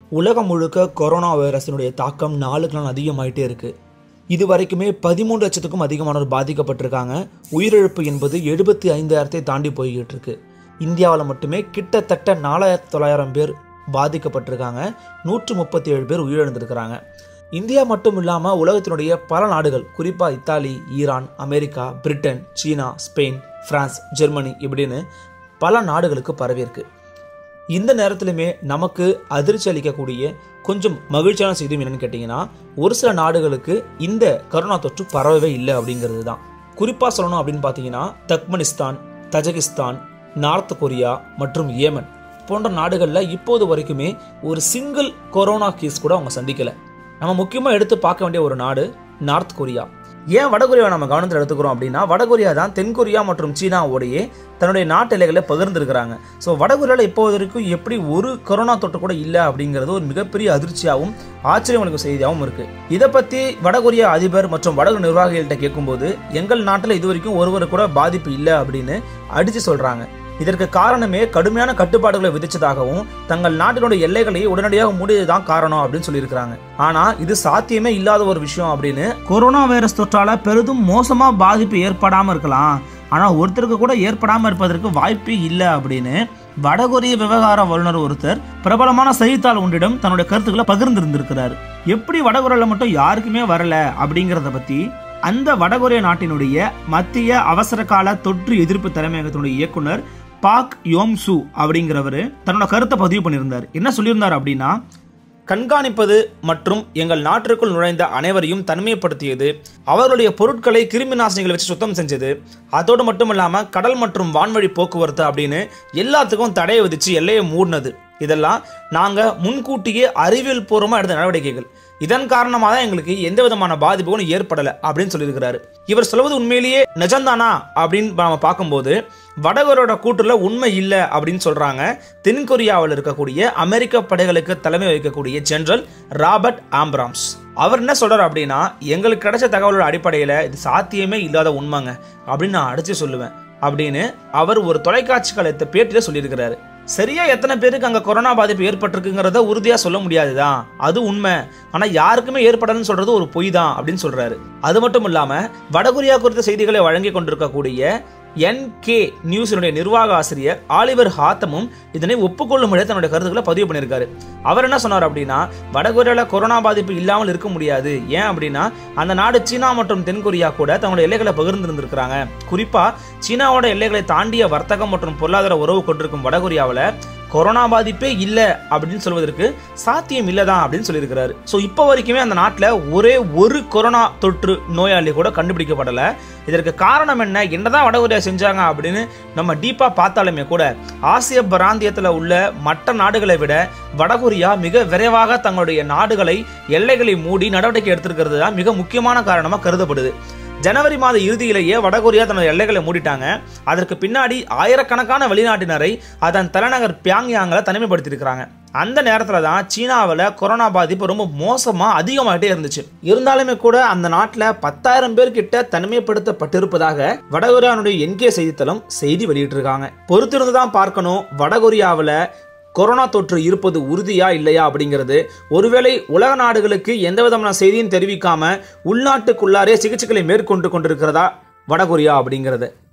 உலகம் முழுக்க கொரோனா வைரஸினுடைய தாக்கம் நாளுக்கு நாள் அதிகமாயிட்டே இருக்கு இது வரைக்குமே பதிமூன்று லட்சத்துக்கும் அதிகமானோர் பாதிக்கப்பட்டிருக்காங்க உயிரிழப்பு என்பது எழுபத்தி ஐந்தாயிரத்தை தாண்டி போய்கிட்டு இருக்கு இந்தியாவில் மட்டுமே கிட்டத்தட்ட நாலாயிரத்தி தொள்ளாயிரம் பேர் பாதிக்கப்பட்டிருக்காங்க நூற்று முப்பத்தி ஏழு பேர் உயிரிழந்திருக்கிறாங்க இந்தியா மட்டும் இல்லாமல் உலகத்தினுடைய பல நாடுகள் குறிப்பாக Italy Iran America Britain China Spain France Germany இப்படின்னு பல நாடுகளுக்கு பரவியிருக்கு இந்த நேரத்திலுமே நமக்கு அதிர்ச்சி அளிக்கக்கூடிய கொஞ்சம் மகிழ்ச்சியான செய்தி என்னன்னு கேட்டிங்கன்னா ஒரு சில நாடுகளுக்கு இந்த கரோனா தொற்று பரவவே இல்லை அப்படிங்கிறது தான் குறிப்பாக சொல்லணும் அப்படின்னு பார்த்தீங்கன்னா தக்மனிஸ்தான் தஜகிஸ்தான் நார்த் கொரியா மற்றும் ஏமன் போன்ற நாடுகளில் இப்போது வரைக்குமே ஒரு சிங்கிள் கொரோனா கேஸ் கூட அவங்க சந்திக்கலை நம்ம முக்கியமாக எடுத்து பார்க்க வேண்டிய ஒரு நாடு நார்த் கொரியா ஏன் வடகொரியாவை நம்ம கவனத்தில் எடுத்துக்கிறோம் அப்படின்னா வடகொரியா தான் தென்கொரியா மற்றும் சீனாவோடையே தன்னுடைய நாட்டு எல்லைகளை பகிர்ந்துருக்கிறாங்க ஸோ வடகொரியாவில் இப்போ வரைக்கும் எப்படி ஒரு கொரோனா தொற்று கூட இல்லை அப்படிங்கிறது ஒரு மிகப்பெரிய அதிர்ச்சியாகவும் ஆச்சரியம் அளிக்கும் செய்தியாகவும் இருக்கு இதை பற்றி வடகொரியா அதிபர் மற்றும் வடகு நிர்வாகிகள்கிட்ட கேட்கும்போது எங்கள் நாட்டில் இது வரைக்கும் ஒருவர் கூட பாதிப்பு இல்லை அப்படின்னு அடித்து சொல்கிறாங்க இதற்கு காரணமே கடுமையான கட்டுப்பாடுகளை விதிச்சதாகவும் தங்கள் நாட்டினுடைய எல்லைகளை உடனடியாக மூடியதுதான் காரணம் அப்படின்னு சொல்லியிருக்கிறாங்க ஆனா இது சாத்தியமே இல்லாத ஒரு விஷயம் அப்படின்னு கொரோனா வைரஸ் தொற்றால பெரிதும் மோசமா பாதிப்பு ஏற்படாம இருக்கலாம் ஆனா ஒருத்தருக்கு கூட ஏற்படாம இருப்பதற்கு வாய்ப்பே இல்லை அப்படின்னு வடகொரிய விவகார வல்லுநர் ஒருத்தர் பிரபலமான செய்தித்தாள் ஒன்றிடம் தன்னுடைய கருத்துக்களை பகிர்ந்திருந்திருக்கிறார் எப்படி வடகொரியால மட்டும் யாருக்குமே வரல அப்படிங்கிறத பத்தி அந்த வடகொரிய நாட்டினுடைய மத்திய அவசர கால தொற்று எதிர்ப்பு தலைமையகத்தினுடைய இயக்குனர் பாக் யோம் சு அப்படிங்கிறவர் தன்னோட கருத்தை பதிவு பண்ணியிருந்தார் என்ன சொல்லியிருந்தார் அப்படின்னா கண்காணிப்பது மற்றும் எங்கள் நாட்டிற்குள் நுழைந்த அனைவரையும் தனிமைப்படுத்தியது அவர்களுடைய பொருட்களை கிருமி நாசினிகளை வச்சு சுத்தம் செஞ்சது அதோடு மட்டும் இல்லாமல் கடல் மற்றும் வான்வழி போக்குவரத்து அப்படின்னு எல்லாத்துக்கும் தடையை விதிச்சு எல்லையை மூடினது இதெல்லாம் நாங்கள் முன்கூட்டியே அறிவியல் பூர்வமாக எடுத்த நடவடிக்கைகள் இதன் காரணமாக தான் எங்களுக்கு எந்த விதமான பாதிப்புகளும் ஏற்படலை அப்படின்னு சொல்லியிருக்கிறாரு இவர் சொல்வது உண்மையிலேயே நிஜம்தானா அப்படின்னு நம்ம பார்க்கும்போது வடகொரியோட கூற்றுல உண்மை இல்லை அப்படின்னு சொல்றாங்க தென்கொரியாவில் இருக்கக்கூடிய அமெரிக்க படைகளுக்கு தலைமை வகிக்கக்கூடிய ஜெனரல் ராபர்ட் ஆம்ப்ராம்ஸ் அவர் என்ன சொல்றாரு அப்படின்னா எங்களுக்கு கிடைச்ச தகவலோட அடிப்படையில் இது சாத்தியமே இல்லாத உண்மைங்க அப்படின்னு நான் அடிச்சு சொல்லுவேன் அப்படின்னு அவர் ஒரு தொலைக்காட்சி கலத்தை பேட்டியில் சொல்லியிருக்கிறாரு சரியா எத்தனை பேருக்கு அங்க கொரோனா பாதிப்பு ஏற்பட்டிருக்குங்கிறத உறுதியா சொல்ல முடியாதுதான் அது உண்மை ஆனா யாருக்குமே ஏற்படலன்னு சொல்றது ஒரு பொய் தான் அப்படின்னு சொல்றாரு அது மட்டும் இல்லாம வடகொரியா குறித்த செய்திகளை வழங்கி கொண்டிருக்கக்கூடிய என்கே நியூஸினுடைய நிர்வாக ஆசிரியர் ஆலிவர் ஹாத்தமும் இதனை ஒப்புக்கொள்ளும்படி தன்னுடைய கருத்துக்களை பதிவு பண்ணியிருக்காரு அவர் என்ன சொன்னார் அப்படின்னா வடகொரியாவில் கொரோனா பாதிப்பு இல்லாமல் இருக்க முடியாது ஏன் அப்படின்னா அந்த நாடு சீனா மற்றும் தென்கொரியா கூட தங்களுடைய எல்லைகளை பகிர்ந்திருந்திருக்கிறாங்க குறிப்பா சீனாவோட எல்லைகளை தாண்டிய வர்த்தகம் மற்றும் பொருளாதார உறவு கொண்டிருக்கும் வடகொரியாவில் கொரோனா பாதிப்பே இல்லை அப்படின்னு சொல்வதற்கு சாத்தியம் இல்லைதான் அப்படின்னு சொல்லியிருக்கிறாரு ஸோ இப்போ வரைக்குமே அந்த நாட்டில் ஒரே ஒரு கொரோனா தொற்று நோயாளி கூட கண்டுபிடிக்கப்படலை இதற்கு காரணம் என்ன என்னதான் வடகொரியா செஞ்சாங்க அப்படின்னு நம்ம டீப்பாக பார்த்தாலுமே கூட ஆசிய பிராந்தியத்தில் உள்ள மற்ற நாடுகளை விட வடகொரியா மிக விரைவாக தங்களுடைய நாடுகளை எல்லைகளை மூடி நடவடிக்கை எடுத்திருக்கிறது தான் மிக முக்கியமான காரணமாக கருதப்படுது ஜனவரி மாத இறுதியிலேயே வடகொரியா தனது எல்லைகளை மூடிட்டாங்க அதற்கு பின்னாடி ஆயிரக்கணக்கான வெளிநாட்டினரை அதன் தலைநகர் பியாங்யாங்கில் தனிமைப்படுத்தியிருக்கிறாங்க அந்த நேரத்தில் தான் சீனாவில் கொரோனா பாதிப்பு ரொம்ப மோசமாக அதிகமாகிட்டே இருந்துச்சு இருந்தாலுமே கூட அந்த நாட்டில் பத்தாயிரம் பேர் கிட்ட தனிமைப்படுத்தப்பட்டிருப்பதாக வடகொரியானுடைய என்கே செய்தித்தளம் செய்தி வெளியிட்டிருக்காங்க பொறுத்திருந்து தான் பார்க்கணும் வடகொரியாவில் கொரோனா தொற்று இருப்பது உறுதியா இல்லையா அப்படிங்கிறது ஒருவேளை உலக நாடுகளுக்கு எந்த விதமான செய்தியும் தெரிவிக்காம உள்நாட்டுக்குள்ளாரே சிகிச்சைகளை மேற்கொண்டு கொண்டிருக்கிறதா வடகொரியா அப்படிங்கிறது